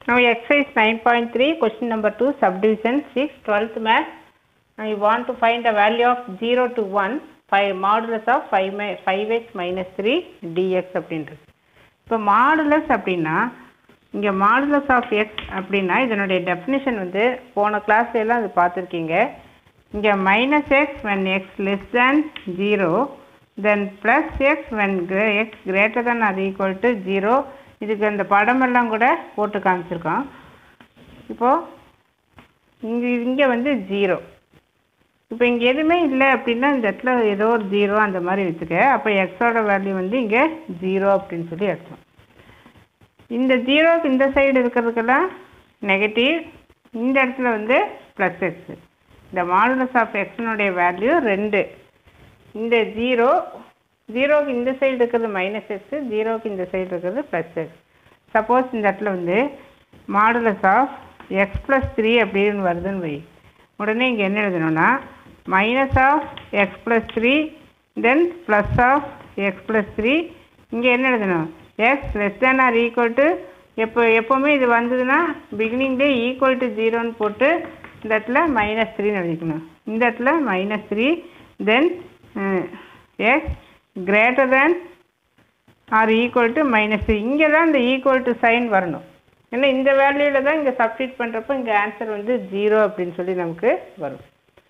Now exercise 9.3 question number 2 subdivision 6 12th math. Now you want to find the value of 0 to 1 5 modulus of 5 mi- 5x minus 3 dx அப்படின்றது இப்போ modulus அப்படின்னா இங்கே modulus of X அப்படின்னா இதனுடைய definition வந்து போன கிளாஸ்ல எல்லாம் அது பார்த்துருக்கீங்க இங்கே minus x when x less than zero then plus x when x greater than அது ஈக்குவல் டு ஜீரோ இதுக்கு அந்த படமெல்லாம் கூட போட்டு காமிச்சிருக்கோம் இப்போது இங்கே இங்கே வந்து ஜீரோ இப்போ இங்கே எதுவுமே இல்லை அப்படின்னா இந்த இடத்துல ஏதோ ஒரு ஜீரோ அந்த மாதிரி வச்சுக்க அப்போ எக்ஸோட வேல்யூ வந்து இங்கே ஜீரோ அப்படின்னு சொல்லி அர்த்தம் இந்த ஜீரோக்கு இந்த சைடு இருக்கிறதுக்கெல்லாம் நெகட்டிவ் இந்த இடத்துல வந்து ப்ளஸ் எக்ஸு இந்த மாடுலஸ் ஆஃப் எக்ஸினுடைய வேல்யூ ரெண்டு இந்த ஜீரோ ஜீரோக்கு இந்த சைடு இருக்கிறது மைனஸ் எக்ஸு ஜீரோக்கு இந்த சைடு இருக்கிறது ப்ளஸ் எக்ஸ் சப்போஸ் இந்த இடத்துல வந்து modulus of x plus three அப்படின்னு வருதுன்னு வை உடனே இங்கே என்ன எழுதணும்னா minus of x plus three then plus of x plus three இங்கே என்ன எழுதணும் x less than or equal to எப்போ எப்போவுமே இது வந்ததுன்னா பிகினிங்லேயே ஈக்குவல் டு ஜீரோன்னு போட்டு இந்த இடத்துல மைனஸ் த்ரீன்னு எழுதிக்கணும் இந்த இடத்துல minus three then x greater than or equal to minus three இங்கே தான் இந்த ஈக்குவல் டு சைன் வரணும் ஏன்னா இந்த வேல்யூவில் தான் இங்கே சப்ஸ்டிட் பண்ணுறப்போ இங்கே ஆன்சர் வந்து ஜீரோ அப்படின்னு சொல்லி நமக்கு வரும்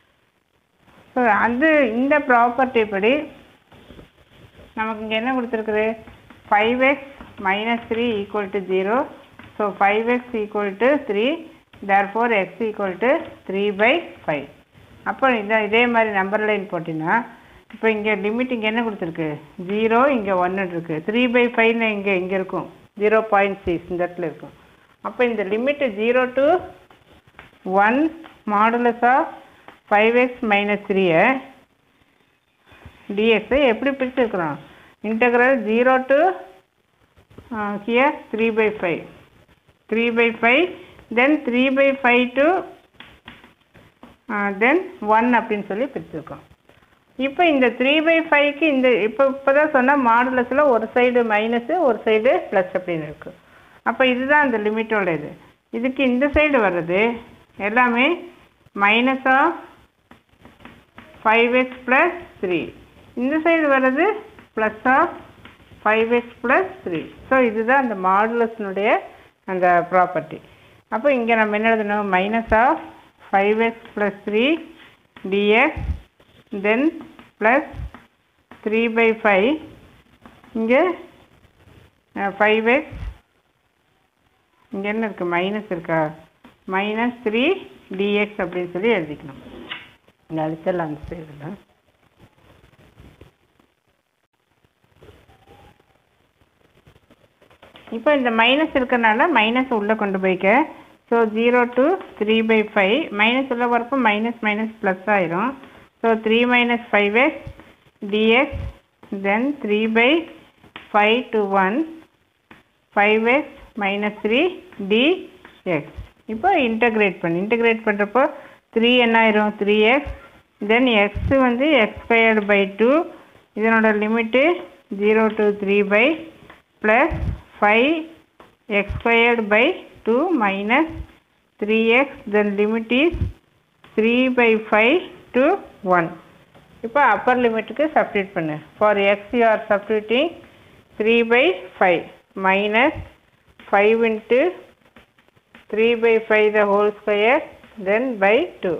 ஸோ அது இந்த ப்ராப்பர்ட்டி படி நமக்கு இங்கே என்ன கொடுத்துருக்குது five x minus three equal to zero so five x equal to three therefore x equal to three by five அப்போ இதை இதே மாதிரி நம்பர் லைன் போட்டிங்கன்னா இப்போ இங்கே லிமிட் இங்கே என்ன கொடுத்துருக்கு ஜீரோ இங்கே ஒன்று இருக்குது த்ரீ பை ஃபைவ்னு இங்கே இங்கே இருக்கும் ஜீரோ பாயிண்ட் சிக்ஸ் இந்த இடத்துல இருக்கும் அப்போ இந்த limit zero to one modulus of five x minus த்ரீயை டிஎக்ஸை எப்படி பிரிச்சிருக்கிறோம் integral zero to here three by five three by five then three by five to then one அப்படின்னு சொல்லி பிரிச்சிருக்கோம் இப்போ இந்த த்ரீ பை ஃபைவ்க்கு இந்த இப்போ இப்போ தான் சொன்னால் மாடுலஸில் ஒரு சைடு மைனஸு ஒரு சைடு ப்ளஸ் அப்படின்னு இருக்குது அப்போ இதுதான் அந்த லிமிட்டோட இது இதுக்கு இந்த சைடு வர்றது எல்லாமே minus of five x plus three இந்த சைடு வர்றது plus of five x plus three so இதுதான் அந்த மாடுலஸ்னுடைய அந்த ப்ராப்பர்ட்டி அப்போ இங்கே நம்ம என்ன எழுதணும் minus of five x plus three dx then plus three by five இங்கே ஃபைவ் எக்ஸ் இங்கே என்ன இருக்குது மைனஸ் இருக்கா மைனஸ் த்ரீ டிஎக்ஸ் அப்படின்னு சொல்லி எழுதிக்கணும் இங்கே அழிச்சல் அந்த சைடில் இப்போ இந்த மைனஸ் இருக்கறனால மைனஸ் உள்ளே கொண்டு போய்க்க so zero to three by five minus உள்ள வரப்போ மைனஸ் மைனஸ் ப்ளஸ் ஆயிரும் so three minus five x dx then three by five to one five x minus three dx இப்போ இன்டகிரேட் பண்ணு இன்டகிரேட் பண்ணுறப்போ த்ரீ என்ன ஆயிரும் த்ரீ எக்ஸ் தென் எக்ஸ் வந்து x squared by two இதனோட limit zero to three by plus five x squared by two minus three x then limit is three by five to one இப்போ upper லிமிட்டுக்கு substitute பண்ணு for x you are substituting three by five minus five into three by five the whole square then by two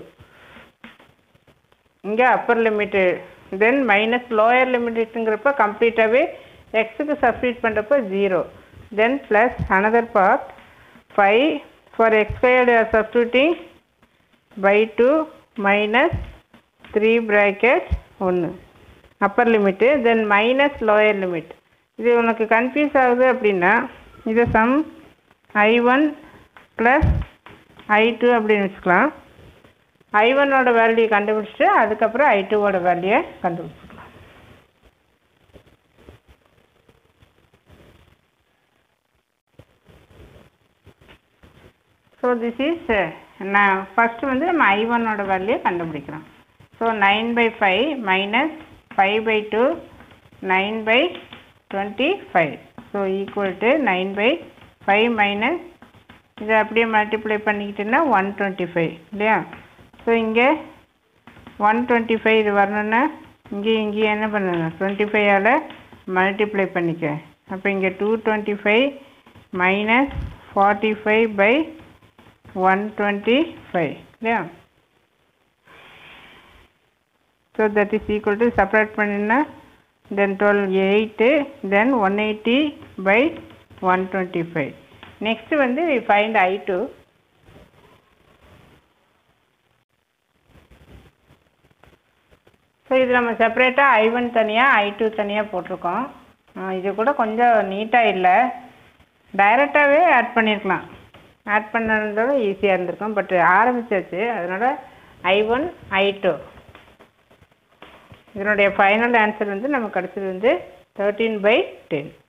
இங்கே upper limit then minus lower லிமிட்டுங்கிறப்ப கம்ப்ளீட்டாகவே எக்ஸுக்கு substitute பண்ணுறப்போ zero then plus another part five for x squared are substituting by two minus three bracket ஒன்று upper limit then minus lower limit இது உனக்கு confuse ஆகுது அப்படின்னா இதை some I one plus I two அப்படின்னு வச்சுக்கலாம் ஐ ஒன்னோட வேல்யூ கண்டுபிடிச்சிட்டு அதுக்கப்புறம் ஐ டூவோட வேல்யூயை கண்டுபிடிச்சிக்கலாம் ஸோ திஸ் இஸ் நான் ஃபஸ்ட்டு வந்து நம்ம ஐ ஒன்னோட வேல்யூ கண்டுபிடிக்கிறோம் so nine by five minus five by two nine by twenty five so equal to nine by five minus இதை அப்படியே மல்டிப்ளை பண்ணிக்கிட்டேன்னா ஒன் டுவெண்ட்டி ஃபைவ் இல்லையா ஸோ இங்கே ஒன் டுவெண்ட்டி ஃபைவ் இது வரணுன்னா இங்கேயும் இங்கேயும் என்ன பண்ணணும் டுவெண்ட்டி ஃபைவால் மல்டிப்ளை பண்ணிக்க அப்போ இங்கே two twenty five minus forty five by one twenty five இல்லையா so that is equal to separate பண்ணினா then twelve eight then one eighty by one twenty five next வந்து ஃபைண்ட் ஐ டூ ஸோ இது நம்ம செப்பரேட்டாக ஐ one தனியாக ஐ two தனியாக போட்டிருக்கோம் ஆ, இது கூட கொஞ்சம் நீட்டாக இல்லை டைரெக்டாகவே ஆட் பண்ணியிருக்கலாம் ஆட் பண்ணதோட ஈஸியாக இருந்திருக்கும் பட் ஆரம்பிச்சாச்சு அதனால் ஐ ஒன் ஐ டூ இதனுடைய ஃபைனல் ஆன்சர் வந்து நமக்கு கிடச்சது வந்து தேர்ட்டீன் பை டென்